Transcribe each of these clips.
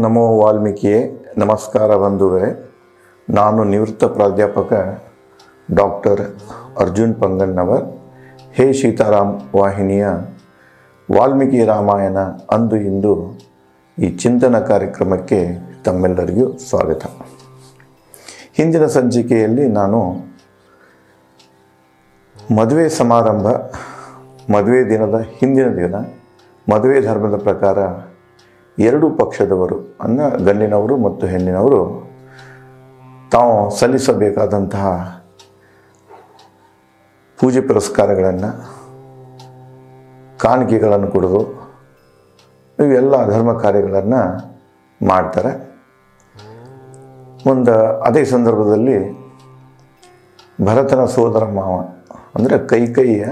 ನಮೋ ವಾಲ್ಮೀಕಿಯೇ ನಮಸ್ಕಾರ ಬಂಧುಗಳೇ ನಾನು ನಿವೃತ್ತ ಪ್ರಾಧ್ಯಾಪಕ ಡಾಕ್ಟರ್ ಅರ್ಜುನ್ ಪಂಗನ್ನವರ್ ಹೇ ಸೀತಾರಾಮ್ ವಾಹಿನಿಯ ವಾಲ್ಮೀಕಿ ರಾಮಾಯಣ ಅಂದು ಇಂದು ಈ ಚಿಂತನ ಕಾರ್ಯಕ್ರಮಕ್ಕೆ ತಮ್ಮೆಲ್ಲರಿಗೂ ಸ್ವಾಗತ ಹಿಂದಿನ ಸಂಚಿಕೆಯಲ್ಲಿ ನಾನು ಮದುವೆ ಸಮಾರಂಭ ಮದುವೆ ದಿನದ ಹಿಂದಿನ ದಿನ ಮದುವೆ ಧರ್ಮದ ಪ್ರಕಾರ ಎರಡೂ ಪಕ್ಷದವರು ಅನ್ನ ಗಂಡಿನವರು ಮತ್ತು ಹೆಣ್ಣಿನವರು ತಾವು ಸಲ್ಲಿಸಬೇಕಾದಂತಹ ಪೂಜೆ ಪುರಸ್ಕಾರಗಳನ್ನು ಕಾಣಿಕೆಗಳನ್ನು ಕೊಡೋದು ಇವೆಲ್ಲ ಧರ್ಮ ಕಾರ್ಯಗಳನ್ನು ಮಾಡ್ತಾರೆ ಒಂದು ಅದೇ ಸಂದರ್ಭದಲ್ಲಿ ಭರತನ ಸೋದರ ಮಾವ ಅಂದರೆ ಕೈಕೈಯ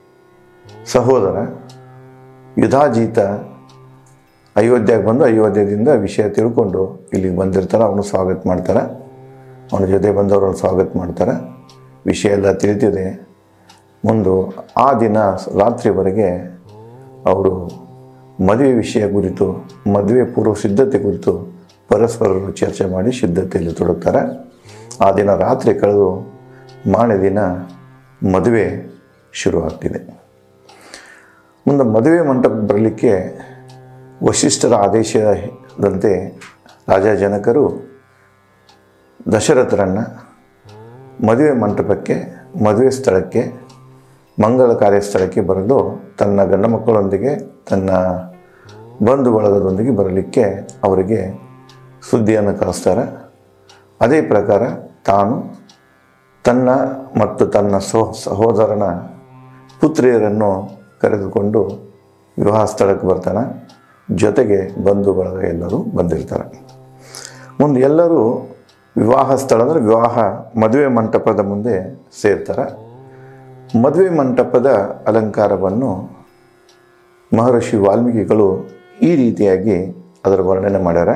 ಸಹೋದರ ಯುಧಾಜೀತ ಅಯೋಧ್ಯೆಗೆ ಬಂದು ಅಯೋಧ್ಯದಿಂದ ವಿಷಯ ತಿಳ್ಕೊಂಡು ಇಲ್ಲಿಗೆ ಬಂದಿರ್ತಾರೆ ಅವನು ಸ್ವಾಗತ ಮಾಡ್ತಾರೆ ಅವನ ಜೊತೆ ಬಂದವರನ್ನು ಸ್ವಾಗತ ಮಾಡ್ತಾರೆ ವಿಷಯ ಎಲ್ಲ ತಿಳಿದಿದೆ ಮುಂದು ಆ ದಿನ ರಾತ್ರಿವರೆಗೆ ಅವರು ಮದುವೆ ವಿಷಯ ಕುರಿತು ಮದುವೆ ಪೂರ್ವ ಸಿದ್ಧತೆ ಕುರಿತು ಪರಸ್ಪರರು ಚರ್ಚೆ ಮಾಡಿ ಸಿದ್ಧತೆಯಲ್ಲಿ ತೊಡಗ್ತಾರೆ ಆ ದಿನ ರಾತ್ರಿ ಕಳೆದು ಮಾರನೇ ದಿನ ಮದುವೆ ಶುರುವಾಗ್ತಿದೆ ಮುಂದೆ ಮದುವೆ ಮಂಟಪ ಬರಲಿಕ್ಕೆ ವಶಿಷ್ಠರ ಆದೇಶದಂತೆ ರಾಜ ಜನಕರು ದಶರಥರನ್ನು ಮದುವೆ ಮಂಟಪಕ್ಕೆ ಮದುವೆ ಸ್ಥಳಕ್ಕೆ ಮಂಗಳ ಕಾರ್ಯ ಸ್ಥಳಕ್ಕೆ ಬರಲು ತನ್ನ ಗಂಡ ಮಕ್ಕಳೊಂದಿಗೆ ತನ್ನ ಬಂಧು ಬಳಗದೊಂದಿಗೆ ಬರಲಿಕ್ಕೆ ಅವರಿಗೆ ಸುದ್ದಿಯನ್ನು ಕಳಿಸ್ತಾರೆ ಅದೇ ಪ್ರಕಾರ ತಾನು ತನ್ನ ಮತ್ತು ತನ್ನ ಸೋ ಸಹೋದರನ ಪುತ್ರಿಯರನ್ನು ಕರೆದುಕೊಂಡು ವಿವಾಹ ಸ್ಥಳಕ್ಕೆ ಬರ್ತಾನೆ ಜೊತೆಗೆ ಬಂಧು ಬಳಗ ಎಲ್ಲರೂ ಬಂದಿರ್ತಾರೆ ಮುಂದೆ ಎಲ್ಲರೂ ವಿವಾಹ ಸ್ಥಳ ಅಂದರೆ ವಿವಾಹ ಮದುವೆ ಮಂಟಪದ ಮುಂದೆ ಸೇರ್ತಾರೆ ಮದುವೆ ಮಂಟಪದ ಅಲಂಕಾರವನ್ನು ಮಹರ್ಷಿ ವಾಲ್ಮೀಕಿಗಳು ಈ ರೀತಿಯಾಗಿ ಅದರ ವರ್ಣನೆ ಮಾಡ್ಯಾರ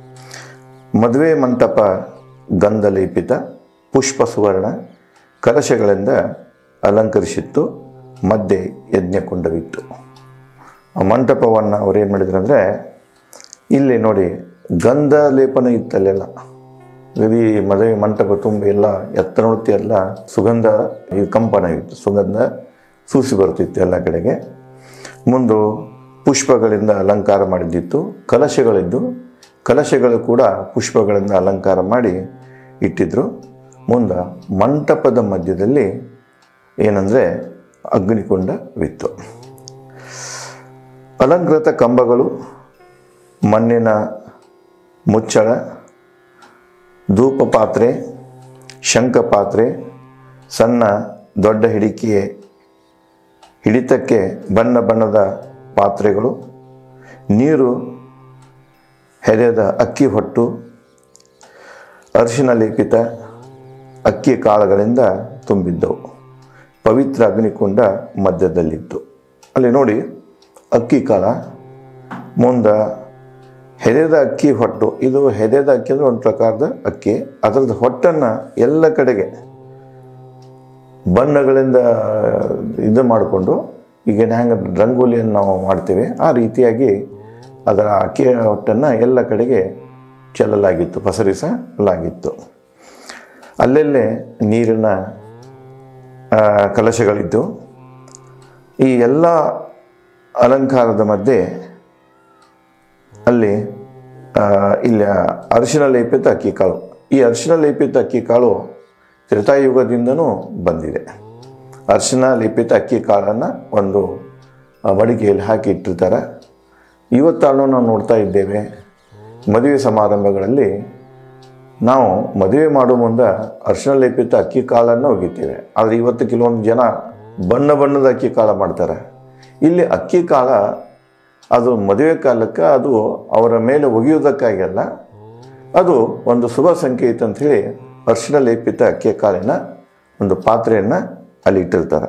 ಮದುವೆ ಮಂಟಪ ಗಂಧಲೇಪಿತ ಪುಷ್ಪ ಸುವರ್ಣ ಕಲಶಗಳಿಂದ ಅಲಂಕರಿಸಿತ್ತು ಮಧ್ಯೆ ಯಜ್ಞಕುಂಡವಿತ್ತು ಆ ಮಂಟಪವನ್ನು ಅವ್ರೇನು ಮಾಡಿದ್ರು ಅಂದರೆ ಇಲ್ಲಿ ನೋಡಿ ಗಂಧ ಲೇಪನ ಇತ್ತಲ್ಲೆಲ್ಲ ಇಡೀ ಮದುವೆ ಮಂಟಪ ತುಂಬ ಎಲ್ಲ ಎತ್ತರ ನೋಡ್ತಿ ಎಲ್ಲ ಸುಗಂಧ ಇದು ಕಂಪನ ಇತ್ತು ಸುಗಂಧ ಸೂಸಿ ಬರ್ತಿತ್ತು ಎಲ್ಲ ಕಡೆಗೆ ಮುಂದು ಪುಷ್ಪಗಳಿಂದ ಅಲಂಕಾರ ಮಾಡಿದ್ದಿತ್ತು ಕಲಶಗಳಿದ್ದು ಕಲಶಗಳು ಕೂಡ ಪುಷ್ಪಗಳಿಂದ ಅಲಂಕಾರ ಮಾಡಿ ಇಟ್ಟಿದ್ರು ಮುಂದೆ ಮಂಟಪದ ಮಧ್ಯದಲ್ಲಿ ಏನಂದರೆ ಅಗ್ನಿಕುಂಡವಿತ್ತು ಅಲಂಕೃತ ಕಂಬಗಳು ಮಣ್ಣಿನ ಮುಚ್ಚಳ ಧೂಪ ಪಾತ್ರೆ ಶಂಖ ಪಾತ್ರೆ ಸಣ್ಣ ದೊಡ್ಡ ಹಿಡಿಕೆ ಹಿಡಿತಕ್ಕೆ ಬಣ್ಣ ಬಣ್ಣದ ಪಾತ್ರೆಗಳು ನೀರು ಹೆರೆದ ಅಕ್ಕಿ ಹೊಟ್ಟು ಅರಿಶಿನ ಲೇಪಿತ ಅಕ್ಕಿ ಕಾಳುಗಳಿಂದ ತುಂಬಿದ್ದವು ಪವಿತ್ರ ಅಗ್ನಿಕುಂಡ ಮಧ್ಯದಲ್ಲಿತ್ತು ಅಲ್ಲಿ ನೋಡಿ ಅಕ್ಕಿ ಕಾಳ ಮುಂದೆ ಹೆದೆದ ಅಕ್ಕಿ ಹೊಟ್ಟು ಇದು ಹೆದೆದ ಅಕ್ಕಿ ಅಂದರೆ ಒಂದು ಪ್ರಕಾರದ ಅಕ್ಕಿ ಅದರದ್ದು ಹೊಟ್ಟನ್ನು ಎಲ್ಲ ಕಡೆಗೆ ಬಣ್ಣಗಳಿಂದ ಇದು ಮಾಡಿಕೊಂಡು ಈಗ ಹೆಂಗೆ ರಂಗೋಲಿಯನ್ನು ನಾವು ಮಾಡ್ತೇವೆ ಆ ರೀತಿಯಾಗಿ ಅದರ ಅಕ್ಕಿಯ ಹೊಟ್ಟನ್ನು ಎಲ್ಲ ಕಡೆಗೆ ಚೆಲ್ಲಲಾಗಿತ್ತು ಪಸರಿಸಲಾಗಿತ್ತು ಅಲ್ಲೆಲ್ಲೇ ನೀರಿನ ಕಲಶಗಳಿದ್ದು ಈ ಎಲ್ಲ ಅಲಂಕಾರದ ಮಧ್ಯೆ ಅಲ್ಲಿ ಇಲ್ಲಿ ಅರಿಶಿನ ಲೇಪಿತ ಅಕ್ಕಿ ಕಾಳು ಈ ಅರಿಶಿನ ಲೇಪಿತ ಅಕ್ಕಿ ಕಾಳು ತ್ರೇತಾಯುಗದಿಂದನೂ ಬಂದಿದೆ ಅರಿಶಿನ ಲೇಪಿತ ಅಕ್ಕಿ ಕಾಳನ್ನು ಒಂದು ಮಡಿಕೆಯಲ್ಲಿ ಹಾಕಿ ಇಟ್ಟಿರ್ತಾರೆ ಇವತ್ತಾನು ನಾವು ನೋಡ್ತಾ ಇದ್ದೇವೆ ಮದುವೆ ಸಮಾರಂಭಗಳಲ್ಲಿ ನಾವು ಮದುವೆ ಮಾಡೋ ಮುಂದೆ ಅರಿಶಿನ ಲೇಪಿತ ಅಕ್ಕಿ ಕಾಳನ್ನು ಒಗಿತೇವೆ ಆದರೆ ಇವತ್ತು ಕೆಲವೊಂದು ಜನ ಬಣ್ಣ ಬಣ್ಣದ ಅಕ್ಕಿ ಕಾಳ ಮಾಡ್ತಾರೆ ಇಲ್ಲಿ ಅಕ್ಕಿ ಕಾಳ ಅದು ಮದುವೆ ಕಾಲಕ್ಕೆ ಅದು ಅವರ ಮೇಲೆ ಒಗೆಯುವುದಕ್ಕಾಗಿ ಅಲ್ಲ ಅದು ಒಂದು ಶುಭ ಸಂಕೇತ ಅಂಥೇಳಿ ಅರಿಶಿನ ಲೇಪಿತ ಅಕ್ಕಿ ಕಾಳಿನ ಒಂದು ಪಾತ್ರೆಯನ್ನು ಅಲ್ಲಿ ಇಟ್ಟಿರ್ತಾರೆ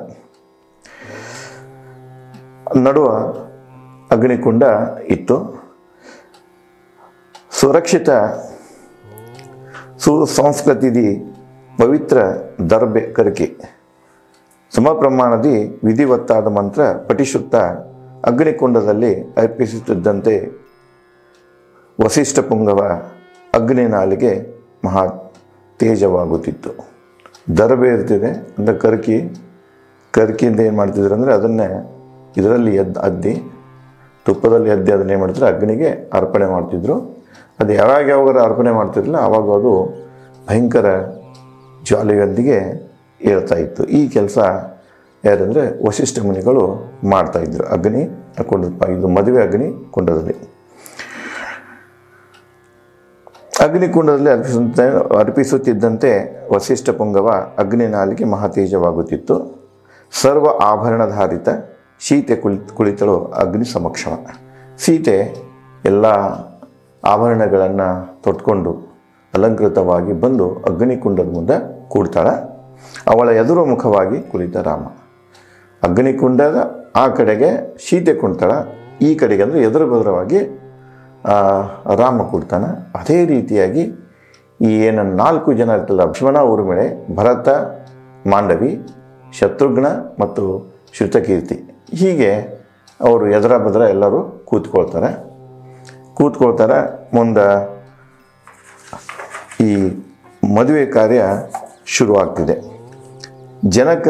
ನಡುವ ಅಗ್ನಿಕುಂಡ ಇತ್ತು ಸುರಕ್ಷಿತ ಸುಸಂಸ್ಕೃತಿದಿ ಪವಿತ್ರ ದರ್ಬೆ ಕರಿಕೆ ಸಮ ಪ್ರಮಾಣದಿ ವಿಧಿವತ್ತಾದ ಮಂತ್ರ ಪಠಿಸುತ್ತಾ ಅಗ್ನಿಕುಂಡದಲ್ಲಿ ಅರ್ಪಿಸುತ್ತಿದ್ದಂತೆ ವಸಿಷ್ಠ ಪುಂಗವ ಅಗ್ನಿ ನಾಲಿಗೆ ಮಹಾ ತೇಜವಾಗುತ್ತಿತ್ತು ದರಬೆ ಇರ್ತಿದೆ ಅಂದರೆ ಕರ್ಕಿ ಕರ್ಕಿಯಿಂದ ಏನು ಮಾಡ್ತಿದ್ರು ಅಂದರೆ ಅದನ್ನೇ ಇದರಲ್ಲಿ ಎದ್ದು ಅದ್ದಿ ತುಪ್ಪದಲ್ಲಿ ಎದ್ದಿ ಅದನ್ನೇ ಮಾಡ್ತಿದ್ರು ಅಗ್ನಿಗೆ ಅರ್ಪಣೆ ಮಾಡ್ತಿದ್ರು ಅದು ಯಾವಾಗ ಯಾವಾಗ ಅರ್ಪಣೆ ಮಾಡ್ತಿರಲಿಲ್ಲ ಆವಾಗ ಅದು ಭಯಂಕರ ಜ್ವಾಲೆಯೊಂದಿಗೆ ಏರ್ತಾ ಇತ್ತು ಈ ಕೆಲಸ ಯಾರಂದರೆ ವಶಿಷ್ಠ ಮುನಿಗಳು ಮಾಡ್ತಾಯಿದ್ರು ಅಗ್ನಿ ಕೊಂಡ ಇದು ಮದುವೆ ಅಗ್ನಿ ಕುಂಡದಲ್ಲಿ ಅಗ್ನಿಕುಂಡದಲ್ಲಿ ಅರ್ಪಿಸುತ್ತ ಅರ್ಪಿಸುತ್ತಿದ್ದಂತೆ ವಸಿಷ್ಠ ಪುಂಗವ ಅಗ್ನಿ ನಾಲಿಗೆ ಮಹಾತೇಜವಾಗುತ್ತಿತ್ತು ಸರ್ವ ಆಭರಣಧಾರಿತ ಸೀತೆ ಕುಳಿ ಕುಳಿತಳು ಅಗ್ನಿ ಸಮಕ್ಷಮ ಸೀತೆ ಎಲ್ಲ ಆಭರಣಗಳನ್ನು ತೊಟ್ಕೊಂಡು ಅಲಂಕೃತವಾಗಿ ಬಂದು ಅಗ್ನಿಕುಂಡದ ಮುಂದೆ ಕೂಡ್ತಾಳೆ ಅವಳ ಎದುರು ಮುಖವಾಗಿ ಕುಳಿತ ರಾಮ ಅಗ್ನಿಕುಂಡದ ಆ ಕಡೆಗೆ ಸೀತೆ ಕುಂತಾಳ ಈ ಕಡೆಗೆ ಅಂದರೆ ಎದುರು ಬದುರವಾಗಿ ಆ, ರಾಮ ಕೊಡ್ತಾನೆ ಅದೇ ರೀತಿಯಾಗಿ ಈ ಏನು ನಾಲ್ಕು ಜನ ಇರ್ತಲ್ಲ ಲಕ್ಷ್ಮಣ ಊರ್ಮಿಳೆ ಭರತ ಮಾಂಡವಿ ಶತ್ರುಘ್ನ ಮತ್ತು ಶ್ರುತಕೀರ್ತಿ ಹೀಗೆ ಅವರು ಎದರ ಬದರ ಎಲ್ಲರೂ ಕೂತ್ಕೊಳ್ತಾರೆ ಕೂತ್ಕೊಳ್ತಾರೆ ಮುಂದೆ ಈ ಮದುವೆ ಕಾರ್ಯ ಶುರುವಾಗ್ತಿದೆ ಜನಕ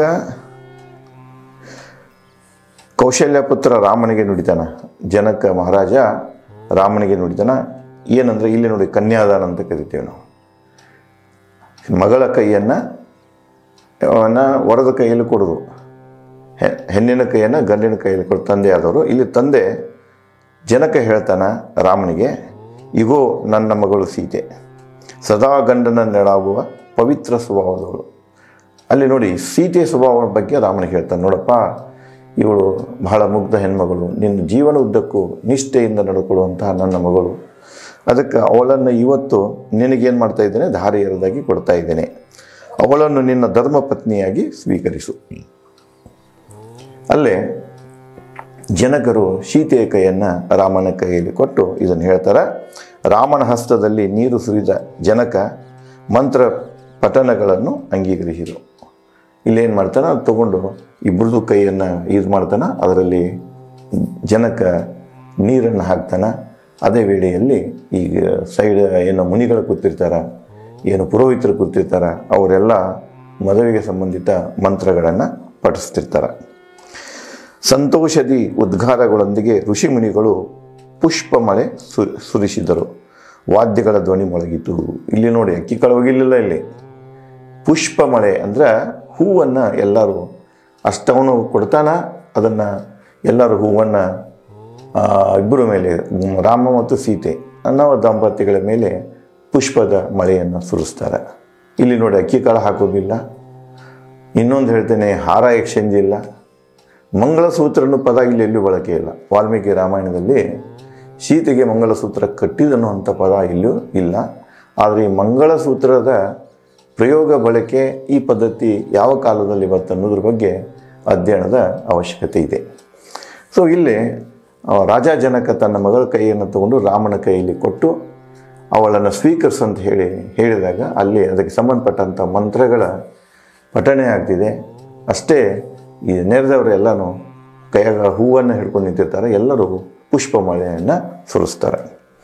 ಕೌಶಲ್ಯ ಪುತ್ರ ರಾಮನಿಗೆ ನುಡಿತಾನ ಜನಕ ಮಹಾರಾಜ ರಾಮನಿಗೆ ನುಡಿತಾನ ಏನಂದ್ರೆ ಇಲ್ಲಿ ನೋಡಿ ಕನ್ಯಾದಾನ ಅಂತ ಕರಿತೇವೆ ನಾವು ಮಗಳ ಕೈಯನ್ನು ಅವನ ವರದ ಕೈಯಲ್ಲಿ ಕೊಡೋದು ಹೆ- ಹೆಣ್ಣಿನ ಕೈಯನ್ನು ಗಂಡಿನ ಕೈಯಲ್ಲಿ ಕೊಡು ತಂದೆ ಆದವರು ಇಲ್ಲಿ ತಂದೆ ಜನಕ ಹೇಳ್ತಾನ ರಾಮನಿಗೆ ಇಗೋ ನನ್ನ ಮಗಳು ಸೀತೆ ಸದಾ ಗಂಡನ ನೆಡಾಗುವ ಪವಿತ್ರ ಸ್ವಭಾವದವಳು ಅಲ್ಲಿ ನೋಡಿ ಸೀತೆ ಸ್ವಭಾವದ ಬಗ್ಗೆ ರಾಮನಿಗೆ ಹೇಳ್ತಾನೆ ನೋಡಪ್ಪ ಇವಳು ಬಹಳ ಮುಗ್ಧ ಹೆಣ್ಮಗಳು ನಿನ್ನ ಜೀವನ ಉದ್ದಕ್ಕೂ ನಿಷ್ಠೆಯಿಂದ ನಡ್ಕೊಳ್ಳುವಂತಹ ನನ್ನ ಮಗಳು ಅದಕ್ಕೆ ಅವಳನ್ನು ಇವತ್ತು ನಿನಗೇನು ಮಾಡ್ತಾ ಇದ್ದೇನೆ ಧಾರೆ ಎರೆದಾಗಿ ಕೊಡ್ತಾ ಇದ್ದೇನೆ ಅವಳನ್ನು ನಿನ್ನ ಧರ್ಮ ಪತ್ನಿಯಾಗಿ ಸ್ವೀಕರಿಸು ಅಲ್ಲೇ ಜನಕರು ಸೀತೆಯ ಕೈಯನ್ನು ರಾಮನ ಕೈಯಲ್ಲಿ ಕೊಟ್ಟು ಇದನ್ನು ಹೇಳ್ತಾರೆ ರಾಮನ ಹಸ್ತದಲ್ಲಿ ನೀರು ಸುರಿದ ಜನಕ ಮಂತ್ರ ಪಠನಗಳನ್ನು ಅಂಗೀಕರಿಸಿದರು ಇಲ್ಲೇನು ಮಾಡ್ತಾನೆ ಅದು ತಗೊಂಡು ಇಬ್ಬರದು ಕೈಯನ್ನು ಇದು ಮಾಡ್ತಾನೆ ಅದರಲ್ಲಿ ಜನಕ ನೀರನ್ನು ಹಾಕ್ತಾನೆ ಅದೇ ವೇಳೆಯಲ್ಲಿ ಈಗ ಸೈಡ್ ಏನು ಮುನಿಗಳು ಕೂತಿರ್ತಾರ ಏನು ಪುರೋಹಿತರು ಕೂತಿರ್ತಾರ ಅವರೆಲ್ಲ ಮದುವೆಗೆ ಸಂಬಂಧಿತ ಮಂತ್ರಗಳನ್ನು ಪಠಿಸ್ತಿರ್ತಾರೆ ಸಂತೋಷದಿ ಉದ್ಗಾರಗಳೊಂದಿಗೆ ಋಷಿಮುನಿಗಳು ಪುಷ್ಪ ಮಳೆ ಸು ಸುರಿಸಿದರು ವಾದ್ಯಗಳ ಧ್ವನಿ ಮೊಳಗಿತು ಇಲ್ಲಿ ನೋಡಿ ಅಕ್ಕಿ ಹೋಗಿಲ್ಲ ಇಲ್ಲಿ ಪುಷ್ಪ ಮಳೆ ಅಂದ್ರೆ ಹೂವನ್ನು ಎಲ್ಲರೂ ಅಷ್ಟವನು ಕೊಡ್ತಾನ ಅದನ್ನು ಎಲ್ಲರೂ ಹೂವನ್ನು ಇಬ್ಬರ ಮೇಲೆ ಮ್, ರಾಮ ಮತ್ತು ಸೀತೆ ನವ ದಂಪತಿಗಳ ಮೇಲೆ ಪುಷ್ಪದ ಮಳೆಯನ್ನು ಸುರಿಸ್ತಾರೆ ಇಲ್ಲಿ ನೋಡಿ ಅಕ್ಕಿ ಕಾಳು ಹಾಕೋದಿಲ್ಲ ಇನ್ನೊಂದು ಹೇಳ್ತೇನೆ ಹಾರ ಎಕ್ಸ್ಚೇಂಜ್ ಇಲ್ಲ ಮಂಗಳಸೂತ್ರನು ಪದ ಇಲ್ಲಿ ಎಲ್ಲೂ ಬಳಕೆ ಇಲ್ಲ ವಾಲ್ಮೀಕಿ ರಾಮಾಯಣದಲ್ಲಿ ಸೀತೆಗೆ ಮಂಗಳಸೂತ್ರ ಕಟ್ಟಿದನು ಅಂತ ಪದ ಇಲ್ಲೂ ಇಲ್ಲ ಆದರೆ ಈ ಮಂಗಳಸೂತ್ರದ ಪ್ರಯೋಗ ಬಳಕೆ ಈ ಪದ್ಧತಿ ಯಾವ ಕಾಲದಲ್ಲಿ ಬರುತ್ತೆ ಅನ್ನೋದ್ರ ಬಗ್ಗೆ ಅಧ್ಯಯನದ ಅವಶ್ಯಕತೆ ಇದೆ ಸೊ ಇಲ್ಲಿ ಆ, ರಾಜ ಜನಕ ತನ್ನ ಮಗಳ ಕೈಯನ್ನು ತಗೊಂಡು ರಾಮನ ಕೈಯಲ್ಲಿ ಕೊಟ್ಟು ಅವಳನ್ನು ಸ್ವೀಕರಿಸು ಅಂತ ಹೇಳಿ ಹೇಳಿದಾಗ ಅಲ್ಲಿ ಅದಕ್ಕೆ ಸಂಬಂಧಪಟ್ಟಂಥ ಮಂತ್ರಗಳ ಪಠಣೆ ಆಗ್ತಿದೆ ಅಷ್ಟೇ ಈ ನೆರೆದವರು ಎಲ್ಲನೂ ಕೈಯಾಗ ಹೂವನ್ನು ಹಿಡ್ಕೊಂಡು ನಿಂತಿರ್ತಾರೆ ಎಲ್ಲರೂ ಪುಷ್ಪ ಮಳೆಯನ್ನು ಸುರಿಸ್ತಾರೆ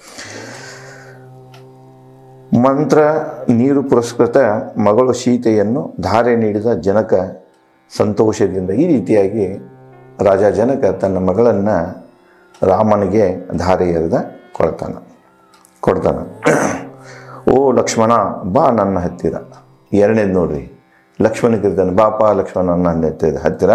ಮಂತ್ರ ನೀರು ಪುರಸ್ಕೃತ ಮಗಳು ಸೀತೆಯನ್ನು ಧಾರೆ ನೀಡಿದ ಜನಕ ಸಂತೋಷದಿಂದ ಈ ರೀತಿಯಾಗಿ ರಾಜ ಜನಕ ತನ್ನ ಮಗಳನ್ನು ರಾಮನಿಗೆ ಧಾರೆ ಎರೆದ ಕೊಡ್ತಾನೆ ಕೊಡ್ತಾನೆ ಓ ಲಕ್ಷ್ಮಣ ಬಾ ನನ್ನ ಹತ್ತಿರ ಎರಡನೇದು ನೋಡ್ರಿ ಲಕ್ಷ್ಮಣಗೆ ಇರ್ತಾನೆ ಬಾಪ ಲಕ್ಷ್ಮಣ ನನ್ನ ಹತ್ತಿರ ಹತ್ತಿರ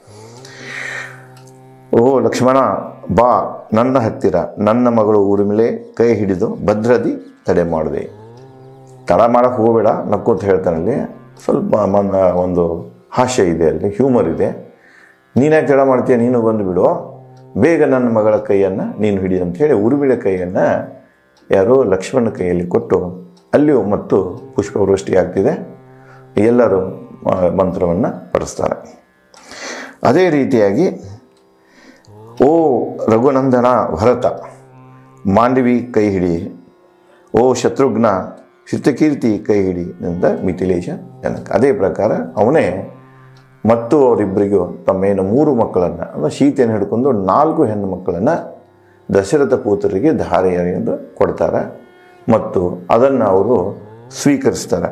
ಓ ಲಕ್ಷ್ಮಣ ಬಾ ನನ್ನ ಹತ್ತಿರ ನನ್ನ ಮಗಳು ಊರ್ಮಿಳೆ ಕೈ ಹಿಡಿದು ಭದ್ರದಿ ತಡೆ ಮಾಡಿದೆ ತಡ ಮಾಡಕ್ಕೆ ಹೋಗಬೇಡ ನಕ್ಕೋತ ಹೇಳ್ತಾನಲ್ಲಿ ಸ್ವಲ್ಪ ಮನ ಒಂದು ಹಾಸ್ಯ ಇದೆ ಅಲ್ಲಿ ಹ್ಯೂಮರ್ ಇದೆ ನೀನ್ಯಾಕೆ ತಡ ಮಾಡ್ತೀಯ ನೀನು ಬಂದುಬಿಡು ಬೇಗ ನನ್ನ ಮಗಳ ಕೈಯನ್ನು ನೀನು ಹಿಡಿ ಅಂತ ಹೇಳಿ ಉರುಬಿಳ ಕೈಯನ್ನು ಯಾರೋ ಲಕ್ಷ್ಮಣ ಕೈಯಲ್ಲಿ ಕೊಟ್ಟು ಅಲ್ಲಿಯೂ ಮತ್ತು ಪುಷ್ಪವೃಷ್ಟಿ ಆಗ್ತಿದೆ ಎಲ್ಲರೂ ಮಂತ್ರವನ್ನು ಪಡಿಸ್ತಾರೆ ಅದೇ ರೀತಿಯಾಗಿ ಓ ರಘುನಂದನ ಭರತ ಮಾಂಡವಿ ಕೈ ಹಿಡಿ ಓ ಶತ್ರುಘ್ನ ಶಿತಕೀರ್ತಿ ಕೈ ಹಿಡಿ ಎಂದ ಮಿಥಿಲೇಶ ಜನಕ ಅದೇ ಪ್ರಕಾರ ಅವನೇ ಮತ್ತು ಅವರಿಬ್ಬರಿಗೂ ತಮ್ಮ ಏನು ಮೂರು ಮಕ್ಕಳನ್ನು ಅಂದರೆ ಸೀತೆಯನ್ನು ಹಿಡ್ಕೊಂಡು ನಾಲ್ಕು ಹೆಣ್ಣು ಮಕ್ಕಳನ್ನು ದಶರಥ ಪುತ್ರರಿಗೆ ಧಾರೆಯನ್ನು ಕೊಡ್ತಾರೆ ಮತ್ತು ಅದನ್ನು ಅವರು ಸ್ವೀಕರಿಸ್ತಾರೆ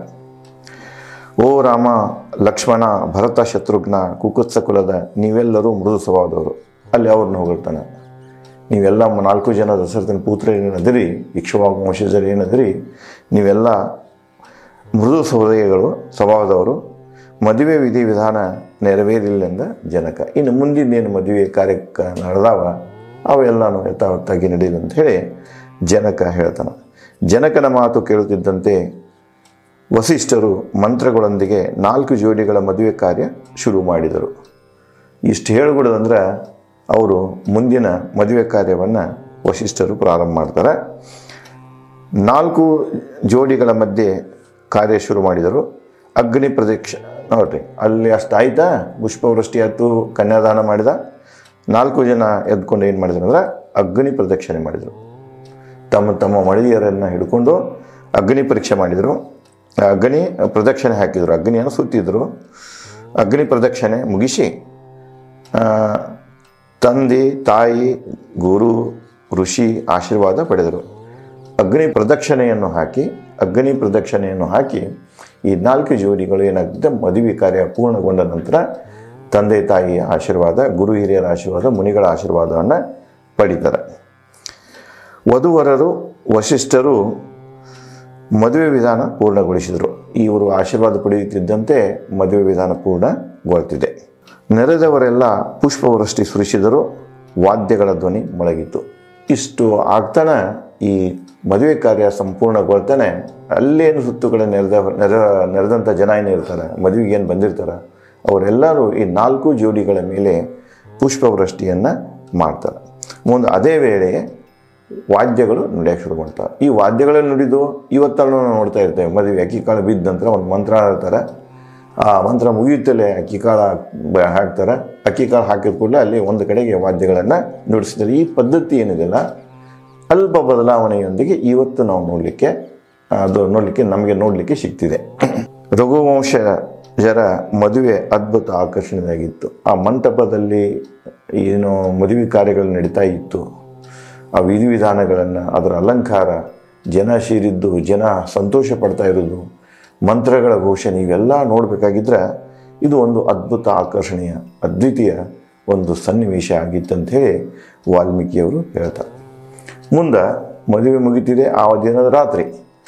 ಓ ರಾಮ ಲಕ್ಷ್ಮಣ ಭರತ ಶತ್ರುಘ್ನ ಕುಕುತ್ಸ ಕುಲದ ನೀವೆಲ್ಲರೂ ಮೃದು ಸ್ವಭಾವದವರು ಅಲ್ಲಿ ಅವ್ರನ್ನ ಹೊಗಳ್ತಾನೆ ನೀವೆಲ್ಲ ನಾಲ್ಕು ಜನ ದಶರಥನ ಪುತ್ರ ಏನದಿರಿ ಇಕ್ಷವಾಗ ವಂಶಜರು ಏನದಿರಿ ನೀವೆಲ್ಲ ಮೃದು ಸಹೃದಯಗಳು ಸ್ವಭಾವದವರು ಮದುವೆ ವಿಧಿ ವಿಧಾನ ನೆರವೇರಿಲ್ಲ ಜನಕ ಇನ್ನು ಮುಂದಿನ ಮದುವೆ ಕಾರ್ಯಕ್ಕೆ ನಡೆದಾವ ಅವೆಲ್ಲನೂ ಯಥಾವತ್ತಾಗಿ ನಡೀಲಿ ಅಂತ ಹೇಳಿ ಜನಕ ಹೇಳ್ತಾನೆ ಜನಕನ ಮಾತು ಕೇಳುತ್ತಿದ್ದಂತೆ ವಸಿಷ್ಠರು ಮಂತ್ರಗಳೊಂದಿಗೆ ನಾಲ್ಕು ಜೋಡಿಗಳ ಮದುವೆ ಕಾರ್ಯ ಶುರು ಮಾಡಿದರು ಇಷ್ಟು ಹೇಳ್ಬಿಡೋದಂದ್ರೆ ಅವರು ಮುಂದಿನ ಮದುವೆ ಕಾರ್ಯವನ್ನು ವಸಿಷ್ಠರು ಪ್ರಾರಂಭ ಮಾಡ್ತಾರೆ ನಾಲ್ಕು ಜೋಡಿಗಳ ಮಧ್ಯೆ ಕಾರ್ಯ ಶುರು ಮಾಡಿದರು ಅಗ್ನಿ ಪ್ರದಕ್ಷ ನೋಡ್ರಿ ಅಲ್ಲಿ ಅಷ್ಟು ಆಯ್ತಾ ಪುಷ್ಪವೃಷ್ಟಿ ಆಯ್ತು ಕನ್ಯಾದಾನ ಮಾಡಿದ ನಾಲ್ಕು ಜನ ಎದ್ಕೊಂಡು ಏನು ಮಾಡಿದ್ರು ಅಂದ್ರೆ ಅಗ್ನಿ ಪ್ರದಕ್ಷಿಣೆ ಮಾಡಿದರು ತಮ್ಮ ತಮ್ಮ ಮಳಿಯರನ್ನು ಹಿಡ್ಕೊಂಡು ಅಗ್ನಿ ಪರೀಕ್ಷೆ ಮಾಡಿದರು ಅಗ್ನಿ ಪ್ರದಕ್ಷಿಣೆ ಹಾಕಿದರು ಅಗ್ನಿಯನ್ನು ಸುತ್ತಿದ್ರು ಅಗ್ನಿ ಪ್ರದಕ್ಷಿಣೆ ಮುಗಿಸಿ ಆ, ತಂದೆ ತಾಯಿ ಗುರು ಋಷಿ ಆಶೀರ್ವಾದ ಪಡೆದರು ಅಗ್ನಿ ಪ್ರದಕ್ಷಿಣೆಯನ್ನು ಹಾಕಿ ಅಗ್ನಿ ಪ್ರದಕ್ಷಿಣೆಯನ್ನು ಹಾಕಿ ಈ ನಾಲ್ಕು ಜೋಡಿಗಳು ಏನಾಗ್ತದೆ ಮದುವೆ ಕಾರ್ಯ ಪೂರ್ಣಗೊಂಡ ನಂತರ ತಂದೆ ತಾಯಿಯ ಆಶೀರ್ವಾದ ಗುರು ಹಿರಿಯರ ಆಶೀರ್ವಾದ ಮುನಿಗಳ ಆಶೀರ್ವಾದವನ್ನು ಪಡಿತಾರೆ ವಧುವರರು ವಶಿಷ್ಠರು ಮದುವೆ ವಿಧಾನ ಪೂರ್ಣಗೊಳಿಸಿದರು ಇವರು ಆಶೀರ್ವಾದ ಪಡೆಯುತ್ತಿದ್ದಂತೆ ಮದುವೆ ವಿಧಾನ ಪೂರ್ಣಗೊಳ್ತಿದೆ ನೆರೆದವರೆಲ್ಲ ಪುಷ್ಪವೃಷ್ಟಿ ಸುರಿಸಿದರು ವಾದ್ಯಗಳ ಧ್ವನಿ ಮೊಳಗಿತು ಇಷ್ಟು ಆಗ್ತಾನೆ ಈ ಮದುವೆ ಕಾರ್ಯ ಸಂಪೂರ್ಣಗೊಳ್ತಾನೆ ಅಲ್ಲೇನು ಸುತ್ತುಗಳ ನೆರೆದ ನೆರೆ ನೆರೆದಂಥ ಜನ ಏನಿರ್ತಾರೆ ಮದುವೆಗೆ ಏನು ಬಂದಿರ್ತಾರೆ ಅವರೆಲ್ಲರೂ ಈ ನಾಲ್ಕು ಜೋಡಿಗಳ ಮೇಲೆ ಪುಷ್ಪವೃಷ್ಟಿಯನ್ನು ಮಾಡ್ತಾರೆ ಮುಂದೆ ಅದೇ ವೇಳೆ ವಾದ್ಯಗಳು ನುಡಿಯೋಕೆ ಶುರು ಮಾಡ್ತಾರೆ ಈ ವಾದ್ಯಗಳನ್ನು ನುಡಿದು ಇವತ್ತಲ್ಲೂ ನಾವು ನೋಡ್ತಾ ಇರ್ತೇವೆ ಮದುವೆ ಅಕ್ಕಿ ಕಾಳು ಬಿದ್ದ ನಂತರ ಒಂದು ಮಂತ್ರ ಹೇಳ್ತಾರೆ ಆ ಮಂತ್ರ ಮುಗಿಯುತ್ತಲೇ ಅಕ್ಕಿ ಕಾಳು ಬ- ಹಾಕ್ತಾರೆ ಅಕ್ಕಿ ಕಾಳು ಹಾಕಿದ ಕೂಡಲೇ ಅಲ್ಲಿ ಒಂದು ಕಡೆಗೆ ವಾದ್ಯಗಳನ್ನು ನುಡಿಸ್ತಾರೆ ಈ ಪದ್ಧತಿ ಏನಿದೆಯಲ್ಲ ಅಲ್ಪ ಬದಲಾವಣೆಯೊಂದಿಗೆ ಇವತ್ತು ನಾವು ನೋಡಲಿಕ್ಕೆ ಅದು ನೋಡಲಿಕ್ಕೆ ನಮಗೆ ನೋಡಲಿಕ್ಕೆ ಸಿಗ್ತಿದೆ ರಘುವಂಶಜರ ಮದುವೆ ಅದ್ಭುತ ಆಕರ್ಷಣೆಯಾಗಿತ್ತು ಆ ಮಂಟಪದಲ್ಲಿ ಏನು ಮದುವೆ ಕಾರ್ಯಗಳು ನಡೀತಾ ಇತ್ತು ಆ ವಿಧಿವಿಧಾನಗಳನ್ನು ಅದರ ಅಲಂಕಾರ ಜನ ಸೇರಿದ್ದು ಜನ ಸಂತೋಷ ಪಡ್ತಾ ಇರೋದು ಮಂತ್ರಗಳ ಘೋಷಣೆ ಇವೆಲ್ಲ ನೋಡಬೇಕಾಗಿದ್ರೆ ಇದು ಒಂದು ಅದ್ಭುತ ಆಕರ್ಷಣೀಯ ಅದ್ವಿತೀಯ ಒಂದು ಸನ್ನಿವೇಶ ಆಗಿತ್ತಂತ ಹೇಳಿ ವಾಲ್ಮೀಕಿಯವರು ಹೇಳ್ತಾರೆ ಮುಂದೆ ಮದುವೆ ಮುಗಿತಿದೆ ಆ ದಿನದ ರಾತ್ರಿ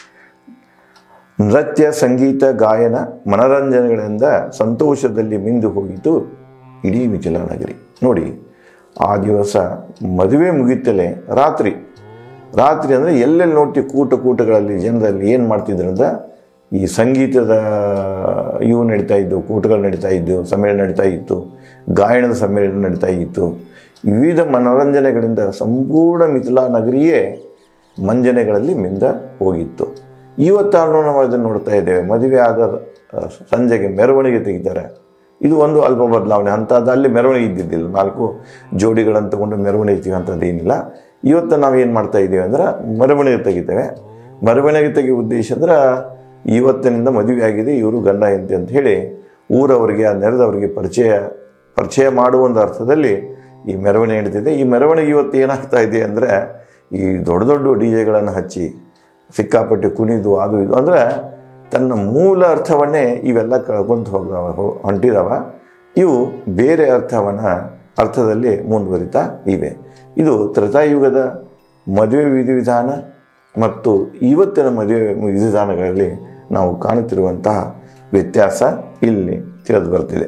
ನೃತ್ಯ ಸಂಗೀತ ಗಾಯನ ಮನರಂಜನೆಗಳಿಂದ ಸಂತೋಷದಲ್ಲಿ ಮಿಂದು ಹೋಗಿತು ಇಡೀ ಮಿಥಿಲಾ ನಗರಿ ನೋಡಿ ಆ ದಿವಸ ಮದುವೆ ಮುಗಿತಲೇ ರಾತ್ರಿ ರಾತ್ರಿ ಅಂದರೆ ಎಲ್ಲೆಲ್ಲಿ ನೋಡ್ತೀವಿ ಕೂಟ ಕೂಟಗಳಲ್ಲಿ ಜನರಲ್ಲಿ ಏನು ಮಾಡ್ತಿದ್ರು ಅಂದ್ರೆ ಈ ಸಂಗೀತದ ಇವು ನಡೀತಾ ಇದ್ದು ಕೂಟಗಳು ನಡೀತಾ ಇದ್ದು ಸಮ್ಮೇಳನ ನಡೀತಾ ಇತ್ತು ಗಾಯನದ ಸಮ್ಮೇಳನ ನಡೀತಾ ಇತ್ತು ವಿವಿಧ ಮನೋರಂಜನೆಗಳಿಂದ ಸಂಪೂರ್ಣ ಮಿಥಿಲಾ ನಗರಿಯೇ ಮಂಜನೆಗಳಲ್ಲಿ ಮಿಂದ ಹೋಗಿತ್ತು ಇವತ್ತಾದ್ರೂ ನಾವು ಅದನ್ನು ನೋಡ್ತಾ ಇದ್ದೇವೆ ಮದುವೆ ಆದ ಆ, ಸಂಜೆಗೆ ಮೆರವಣಿಗೆ ತೆಗಿತಾರೆ ಇದು ಒಂದು ಅಲ್ಪ ಬದಲಾವಣೆ ಅಂಥದ್ದು ಅಲ್ಲಿ ಮೆರವಣಿಗೆ ಇದ್ದಿದ್ದಿಲ್ಲ ನಾಲ್ಕು ಜೋಡಿಗಳನ್ನು ತಗೊಂಡು ಮೆರವಣಿಗೆ ತೆಗೆಯುವಂಥದ್ದು ಏನಿಲ್ಲ ಇವತ್ತು ನಾವು ಏನು ಮಾಡ್ತಾ ಇದ್ದೀವಿ ಅಂದ್ರೆ ಮೆರವಣಿಗೆ ತೆಗಿತೇವೆ ಮೆರವಣಿಗೆ ತೆಗೆಯುವ ಉದ್ದೇಶ ಅಂದ್ರೆ ಇವತ್ತಿನಿಂದ ಮದುವೆ ಆಗಿದೆ ಇವರು ಗಂಡ ಹೆಂಡತಿ ಅಂತ ಹೇಳಿ ಊರವರಿಗೆ ಆ ನೆರೆದವರಿಗೆ ಪರಿಚಯ ಪರಿಚಯ ಮಾಡುವ ಒಂದು ಅರ್ಥದಲ್ಲಿ ಈ ಮೆರವಣಿಗೆ ನಡೀತಿದೆ ಈ ಮೆರವಣಿಗೆ ಇವತ್ತು ಏನಾಗ್ತಾ ಇದೆ ಅಂದರೆ ಈ ದೊಡ್ಡ ದೊಡ್ಡ ಡಿ ಜೆಗಳನ್ನು ಹಚ್ಚಿ ಸಿಕ್ಕಾಪಟ್ಟೆ ಕುಣಿದು ಅದು ಇದು ಅಂದರೆ ತನ್ನ ಮೂಲ ಅರ್ಥವನ್ನೇ ಇವೆಲ್ಲ ಕಳ್ಕೊಂಡು ಹೋಗ್ದಾವ ಹೊ- ಹೊಂಟಿದಾವ ಇವು ಬೇರೆ ಅರ್ಥವನ್ನು ಅರ್ಥದಲ್ಲಿ ಮುಂದುವರಿತಾ ಇವೆ ಇದು ತ್ರೇತಾಯುಗದ ಮದುವೆ ವಿಧಿವಿಧಾನ ಮತ್ತು ಇವತ್ತಿನ ಮದುವೆ ವಿಧಿವಿಧಾನಗಳಲ್ಲಿ ನಾವು ಕಾಣುತ್ತಿರುವಂತಹ ವ್ಯತ್ಯಾಸ ಇಲ್ಲಿ ತಿಳಿದು ಬರ್ತಿದೆ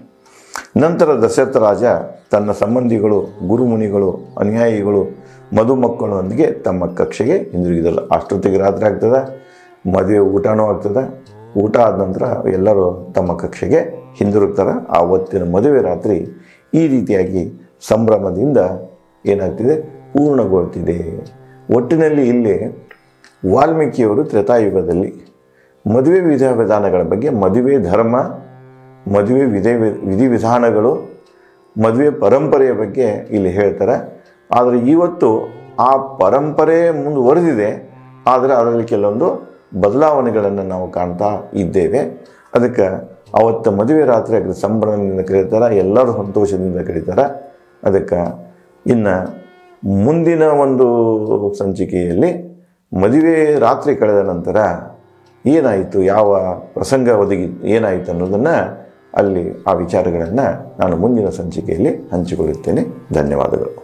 ನಂತರ ದಶರಥ ರಾಜ ತನ್ನ ಸಂಬಂಧಿಗಳು ಗುರುಮುನಿಗಳು ಅನುಯಾಯಿಗಳು ಮಧುಮಕ್ಕಳೊಂದಿಗೆ ತಮ್ಮ ಕಕ್ಷೆಗೆ ಹಿಂದಿರುಗಿದಲ್ಲ ಅಷ್ಟೊತ್ತಿಗೆ ರಾತ್ರಿ ಆಗ್ತದೆ ಮದುವೆ ಊಟನೂ ಆಗ್ತದೆ ಊಟ ಆದ ನಂತರ ಎಲ್ಲರೂ ತಮ್ಮ ಕಕ್ಷೆಗೆ ಹಿಂದಿರುಗ್ತಾರೆ ಆ ಹೊತ್ತಿನ ಮದುವೆ ರಾತ್ರಿ ಈ ರೀತಿಯಾಗಿ ಸಂಭ್ರಮದಿಂದ ಏನಾಗ್ತಿದೆ ಪೂರ್ಣಗೊಳ್ತಿದೆ ಒಟ್ಟಿನಲ್ಲಿ ಇಲ್ಲಿ ವಾಲ್ಮೀಕಿಯವರು ತ್ರೇತಾಯುಗದಲ್ಲಿ ಮದುವೆ ವಿಧ ವಿಧಾನಗಳ ಬಗ್ಗೆ ಮದುವೆ ಧರ್ಮ ಮದುವೆ ವಿಧಿ ವಿಧಿವಿಧಾನಗಳು ಮದುವೆ ಪರಂಪರೆಯ ಬಗ್ಗೆ ಇಲ್ಲಿ ಹೇಳ್ತಾರೆ ಆದರೆ ಇವತ್ತು ಆ ಪರಂಪರೆ ಮುಂದುವರೆದಿದೆ ಆದರೆ ಅದರಲ್ಲಿ ಕೆಲವೊಂದು ಬದಲಾವಣೆಗಳನ್ನು ನಾವು ಕಾಣ್ತಾ ಇದ್ದೇವೆ ಅದಕ್ಕೆ ಅವತ್ತು ಮದುವೆ ರಾತ್ರಿ ಅದಕ್ಕೆ ಸಂಭ್ರಮದಿಂದ ಕರೀತಾರೆ ಎಲ್ಲರೂ ಸಂತೋಷದಿಂದ ಕರೀತಾರೆ ಅದಕ್ಕೆ ಇನ್ನು ಮುಂದಿನ ಒಂದು ಸಂಚಿಕೆಯಲ್ಲಿ ಮದುವೆ ರಾತ್ರಿ ಕಳೆದ ನಂತರ ಏನಾಯಿತು ಯಾವ ಪ್ರಸಂಗ ಒದಗಿ ಏನಾಯಿತು ಅನ್ನೋದನ್ನು ಅಲ್ಲಿ ಆ ವಿಚಾರಗಳನ್ನು ನಾನು ಮುಂದಿನ ಸಂಚಿಕೆಯಲ್ಲಿ ಹಂಚಿಕೊಳ್ಳುತ್ತೇನೆ ಧನ್ಯವಾದಗಳು